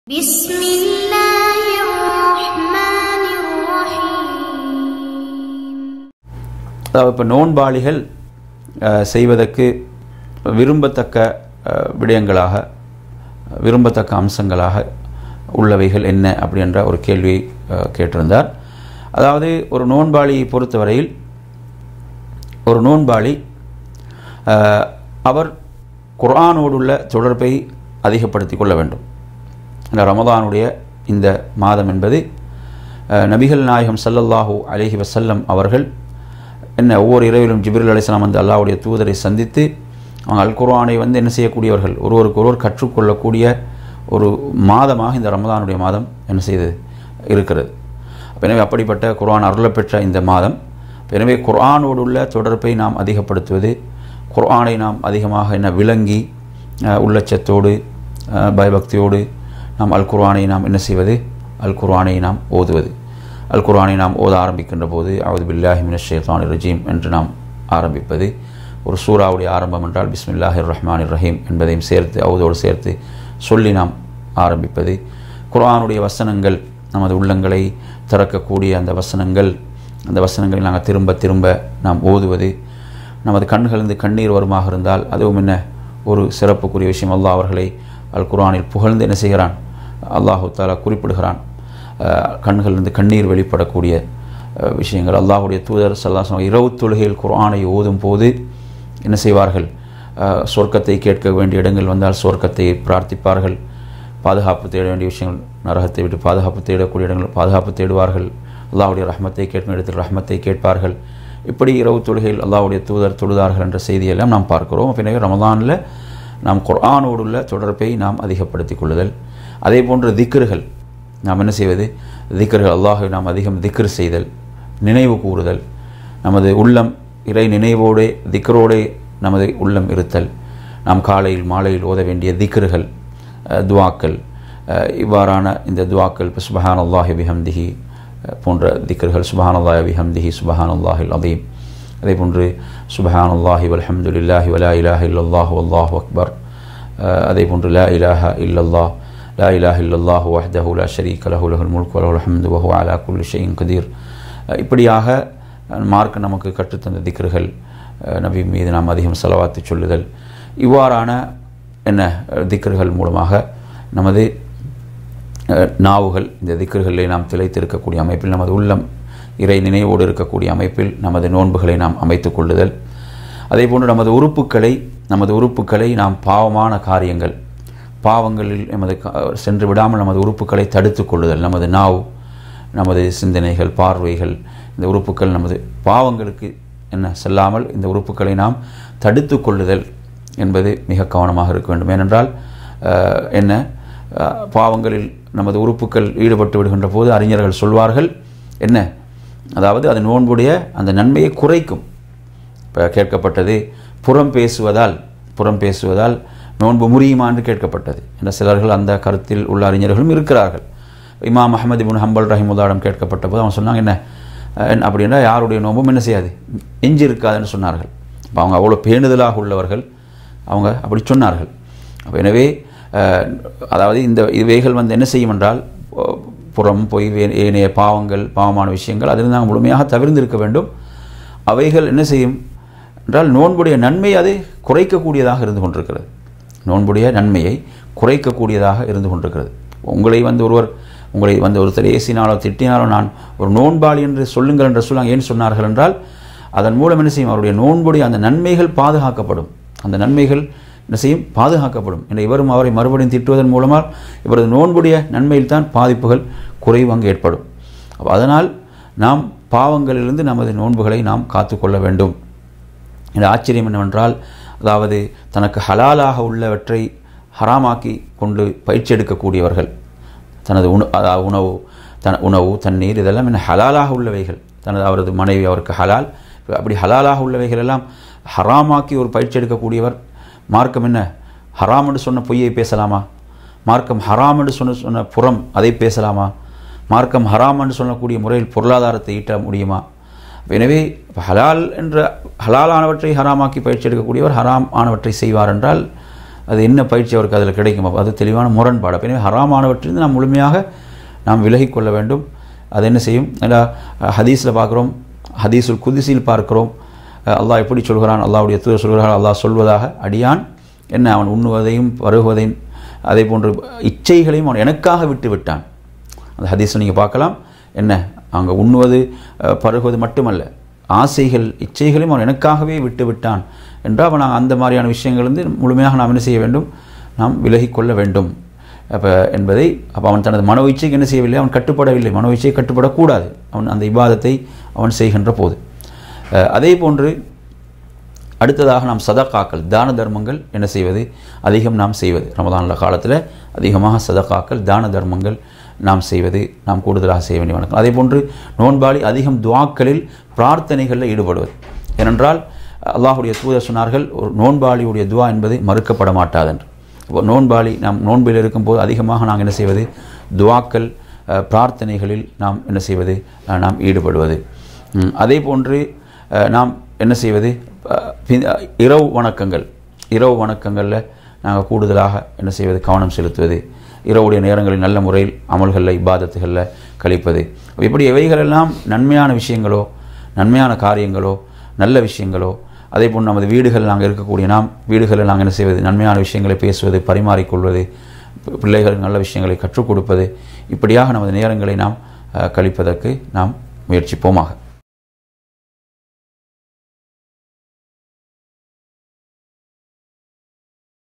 بسم الله الرحمن الرحيم அதாவது இப்போ நோன்பாளிகள் அஹ், செய்வதற்கு விரும்பத்தக்க அஹ், விடயங்களாக விரும்பத்தக்க அம்சங்களாக உள்ளவைகள் என்ன அப்படின்ற ஒரு கேள்வியை அஹ், கேட்டிருந்தார் அதாவது ஒரு நோன்பாளியை பொறுத்தவரையில் ஒரு நோன்பாளி அஹ், அவர் குர்ஆனோடுள்ள தொடர்பை அதிகப்படுத்திக் கொள்ள வேண்டும் இந்த ரமதானுடைய இந்த மாதம் என்பது அஹ், நபிகள் நாயகம் ஸல்லல்லாஹு அலைஹி வஸல்லம் அவர்கள் என்ன ஒவ்வொரு இரவிலும் ஜிப்ரில் அலிஸ்லாம் வந்து அல்லாஹ்வுடைய தூதரை சந்தித்து அவங்க அல் குர்ஆனை வந்து என்ன செய்யக்கூடியவர்கள் ஒருவருக்கு ஒருவர் கற்றுக்கொள்ளக்கூடிய ஒரு மாதமாக இந்த ரமதானுடைய மாதம் என்ன செய்தது இருக்கிறது அப்ப எனவே அப்படிப்பட்ட குர்ஆன் அருளப்பெற்ற இந்த மாதம் அப்ப எனவே குர்ஆனோடு உள்ள தொடர்பை நாம் அதிகப்படுத்துவது குர்ஆனை நாம் அதிகமாக என்ன விளங்கி அஹ், உள்ளச்சத்தோடு அஹ், பயபக்தியோடு நாம் அல் குர்ஆனை நாம் என்ன செய்வது அல் குர்ஆனை நாம் ஓதுவது அல் குர்ஆனை நாம் ஓத ஆரம்பிக்கின்ற போது அவது பில்லாஹி மினஷ் ஷைத்தானிர் ரஜீம் என்று நாம் ஆரம்பிப்பது ஒரு சூறாவுடைய ஆரம்பம் என்றால் பிஸ்மில்லாஹிர் ரஹ்மானிர் ரஹீம் என்பதையும் சேர்த்து அவுதோடு சேர்த்து சொல்லி நாம் ஆரம்பிப்பது குர்ஆனுடைய வசனங்கள் நமது உள்ளங்களை திறக்கக்கூடிய அந்த வசனங்கள் அந்த வசனங்களை நாங்கள் திரும்ப திரும்ப நாம் ஓதுவது நமது கண்களிலிருந்து கண்ணீர் வருமாக இருந்தால் அதுவும் என்ன ஒரு சிறப்புக்குரிய விஷயம் அல்லாஹ் அவர்களை அல் குர்ஆனில் புகழ்ந்து என்ன செய்கிறான் அல்லாஹு தாலா குறிப்பிடுகிறான் அஹ், கண்களிலிருந்து கண்ணீர் வெளிப்படக்கூடிய அஹ், விஷயங்கள் அல்லாஹுடைய தூதர் சல்லாஹ் இரவு தொழுகையில் குர்ஆனை ஓதும் போது என்ன செய்வார்கள் அஹ், சொர்க்கத்தை கேட்க வேண்டிய இடங்கள் வந்தால் சொர்க்கத்தை பிரார்த்திப்பார்கள் பாதுகாப்பு தேட வேண்டிய விஷயங்கள் நரகத்தை விட்டு பாதுகாப்பு தேடக்கூடிய இடங்கள் பாதுகாப்பு தேடுவார்கள் அல்லாஹ்வுடைய ரஹ்மத்தை கேட்கும் இடத்தில் ரஹ்மத்தை கேட்பார்கள் இப்படி இரவு தொழுகையில் அல்லாஹ்வுடைய தூதர் தொழுதார்கள் என்ற செய்தியெல்லாம் நாம் பார்க்கிறோம் பிறகு ரமதானில் நாம் குர்ஆனோடு உள்ள தொடர்பை நாம் அதிகப்படுத்திக் கொள்ளுதல் அதே போன்று திக்ருகள் நாம் என்ன செய்வது திக்ருகள் அல்லாஹை நாம் அதிகம் திக்ர் செய்தல் நினைவு கூறுதல் நமது உள்ளம் இறை நினைவோடே திக்ரோடே நமது உள்ளம் இருத்தல் நாம் காலையில் மாலையில் ஓத வேண்டிய திக்ருகள் அஹ், துவாக்கள் அஹ், இவ்வாறான இந்த துவாக்கள் இப்போ சுபஹான் அல்லாஹி பிஹம்திஹி அஹ், போன்ற திக்ருகள் சுபஹான் அல்லாஹி பிஹம்திஹி சுபஹான் அல்லாஹில் அதீம் அதே போன்று சுபஹான் அல்லாஹி வல்ஹம்துலில்லாஹி வலா இலாஹ இல்லல்லாஹு அல்லாஹு அக்பர் அஹ், அதே போன்று லா இலாஹ இல்லல்லாஹ் லா இலாஹ இல்லல்லாஹு வஹ்தஹு லா ஷரீக லஹு லஹுல் முல்கு வலஹுல் ஹம்து வஹு அலா குல்லி ஷைஇன் கதீர் அஹ், இப்படியாக அஹ், மார்க் நமக்கு கற்றுத்தந்த திக்ருகள் அஹ், நபி மீது நாம் அதிகம் செலவாத்து சொல்லுதல் இவ்வாறான என்ன அஹ், திக்ருகள் மூலமாக நமது அஹ், நாவுகள் இந்த திக்ருகளிலே நாம் திளைத்திருக்கக்கூடிய அமைப்பில் நமது உள்ளம் இறை நினைவோடு இருக்கக்கூடிய அமைப்பில் நமது நோன்புகளை நாம் அமைத்துக் கொள்ளுதல் அதேபோன்று நமது உறுப்புக்களை நமது உறுப்புக்களை நாம் பாவமான காரியங்கள் பாவங்களில் நமது கா- சென்று விடாமல் நமது உறுப்புக்களை தடுத்துக் கொள்ளுதல் நமது நாவு நமது சிந்தனைகள் பார்வைகள் இந்த உறுப்புக்கள் நமது பாவங்களுக்கு என்ன செல்லாமல் இந்த உறுப்புக்களை நாம் தடுத்து கொள்ளுதல் என்பது மிக கவனமாக இருக்க வேண்டும் ஏனென்றால் அஹ், என்ன அஹ், பாவங்களில் நமது உறுப்புக்கள் ஈடுபட்டு விடுகின்ற போது அறிஞர்கள் சொல்வார்கள் என்ன அதாவது அது நோன்புடைய அந்த நன்மையை குறைக்கும் இப்போ கேட்கப்பட்டது புறம் பேசுவதால் புறம் பேசுவதால் நோன்பு முறியுமா என்று கேட்கப்பட்டது என்ற சிலர்கள் அந்த கருத்தில் உள்ள அறிஞர்களும் இருக்கிறார்கள் இமாம் அஹமது இபுன் ஹம்பல் ரஹிமுல்லாடம் கேட்கப்பட்ட போது அவன் சொன்னாங்க என்ன அஹ், என்ன அப்படின்னா யாருடைய நோன்பும் என்ன செய்யாது எஞ்சி இருக்காதுன்னு சொன்னார்கள் அப்போ அவங்க அவ்வளோ பேணுதலாக உள்ளவர்கள் அவங்க அப்படி சொன்னார்கள் அப்போ எனவே அஹ், அதாவது இந்த இவைகள் வந்து என்ன செய்யும் என்றால் அஹ், புறம் பொய் வே- ஏனைய பாவங்கள் பாவமான விஷயங்கள் அதிலிருந்து நாங்கள் முழுமையாக தவிர்ந்திருக்க வேண்டும் அவைகள் என்ன செய்யும் என்றால் நோன்புடைய நன்மை அது குறைக்கக்கூடியதாக இருந்து கொண்டிருக்கிறது நோன்புடைய நன்மையை குறைக்கக்கூடியதாக இருந்து கொண்டிருக்கிறது உங்களை வந்து ஒருவர் உங்களை வந்து ஒருத்தர் ஏசினாலோ திட்டினாலோ நான் ஒரு நோன்பாளி என்று சொல்லுங்கள் என்று சொல்லாங்க ஏன் சொன்னார்கள் என்றால் அதன் மூலம் என்ன செய்யும் அவருடைய நோன்புடைய அந்த நன்மைகள் பாதுகாக்கப்படும் அந்த நன்மைகள் என்ன செய்யும் பாதுகாக்கப்படும் என்ற இவரும் அவரை மறுபடியும் திட்டுவதன் மூலமாக இவரது நோன்புடைய நன்மையில் தான் பாதிப்புகள் குறைவு அங்கு ஏற்படும் அப்ப அதனால் நாம் பாவங்களிலிருந்து நமது நோன்புகளை நாம் காத்துக்கொள்ள வேண்டும் இந்த ஆச்சரியம் என்னவென்றால் அதாவது தனக்கு ஹலாலாக உள்ளவற்றை ஹராமாக்கி கொண்டு பயிற்சி எடுக்கக்கூடியவர்கள் தனது உண அதாவது உணவு தன உணவு தண்ணீர் இதெல்லாம் என்ன ஹலாலாக உள்ளவைகள் தனது அவரது மனைவி அவருக்கு ஹலால் அப்படி ஹலாலாக உள்ளவைகள் எல்லாம் ஹராமாக்கி ஒரு பயிற்சி எடுக்கக்கூடியவர் மார்க்கம் என்ன ஹராம் என்று சொன்ன பொய்யை பேசலாமா மார்க்கம் ஹராம் என்று சொன்ன சொன்ன புறம் அதை பேசலாமா மார்க்கம் ஹராம் என்று சொல்லக்கூடிய முறையில் பொருளாதாரத்தை ஈட்ட முடியுமா எனவே ஹலால் என்ற ஹலாலானவற்றை ஹராமாக்கி பயிற்சி எடுக்கக்கூடியவர் ஹராம் ஆனவற்றை செய்வார் என்றால் அது என்ன பயிற்சி அவருக்கு அதில் கிடைக்கும் அப்போ அது தெளிவான முரண்பாடு அப்ப எனவே ஹராமானவற்றிலிருந்து நாம் முழுமையாக நாம் விலகிக் கொள்ள வேண்டும் அது என்ன செய்யும் ஏன்னா ஹதீஸில் பார்க்குறோம் ஹதீஸுல் குதிசியில் பார்க்கிறோம் அஹ் அல்லாஹ் எப்படி சொல்கிறான் அல்லாஹ்வுடைய தூதர் சொல்கிறான் அல்லாஹ் சொல்வதாக அடியான் என்ன அவன் உண்ணுவதையும் பருகுவதையும் அதே போன்று இச்சைகளையும் அவன் எனக்காக விட்டு விட்டான் அந்த ஹதீஸில் நீங்கள் பார்க்கலாம் என்ன அங்கே உண்ணுவது அஹ், பருகுவது மட்டுமல்ல ஆசைகள் இச்சைகளையும் அவன் எனக்காகவே விட்டு விட்டான் என்றால் அவன் நான் அந்த மாதிரியான விஷயங்கள் வந்து முழுமையாக நாம் என்ன செய்ய வேண்டும் நாம் விலகிக் கொள்ள வேண்டும் அப்போ என்பதை அப்போ அவன் தனது மனோ இச்சைக்கு என்ன செய்யவில்லை அவன் கட்டுப்படவில்லை மனோ இச்சை கட்டுப்படக்கூடாது அவன் அந்த இபாதத்தை அவன் செய்கின்ற போது அஹ், அதே போன்று அடுத்ததாக நாம் சதகாக்கள் தான தர்மங்கள் என்ன செய்வது அதிகம் நாம் செய்வது ரமதான்ல காலத்தில் அதிகமாக சதகாக்கள் தான தர்மங்கள் நாம் செய்வது நாம் கூடுதலாக செய்ய வேண்டிய வணக்கம் அதே போன்று நோன்பாளி அதிகம் துவாக்களில் பிரார்த்தனைகளில் ஈடுபடுவது ஏனென்றால் அல்லாஹுடைய தூதர் சொன்னார்கள் ஒரு நோன்பாளியுடைய துவா என்பது மறுக்கப்பட மாட்டாதென்று இப்போ நோன்பாளி நாம் நோன்பில் இருக்கும்போது அதிகமாக நாங்கள் என்ன செய்வது துவாக்கள் அஹ், பிரார்த்தனைகளில் நாம் என்ன செய்வது அஹ், நாம் ஈடுபடுவது ம், அதே போன்று அஹ், நாம் என்ன செய்வது அஹ், பி- அஹ், இரவு வணக்கங்கள் இரவு வணக்கங்களில் நாங்கள் கூடுதலாக என்ன செய்வது கவனம் செலுத்துவது இரவுடைய நேரங்களில் நல்ல முறையில் அமல்களில் இபாதத்துகளில் கழிப்பது இப்படி எவைகளெல்லாம் நன்மையான விஷயங்களோ நன்மையான காரியங்களோ நல்ல விஷயங்களோ அதே போன்று நமது வீடுகள் நாங்கள் இருக்கக்கூடிய நாம் வீடுகளில் நாங்கள் என்ன செய்வது நன்மையான விஷயங்களை பேசுவது பரிமாறிக்கொள்வது பி- பிள்ளைகளுக்கு நல்ல விஷயங்களை கற்றுக் கொடுப்பது இப்படியாக நமது நேரங்களை நாம் அஹ், கழிப்பதற்கு நாம் முயற்சிப்போமாக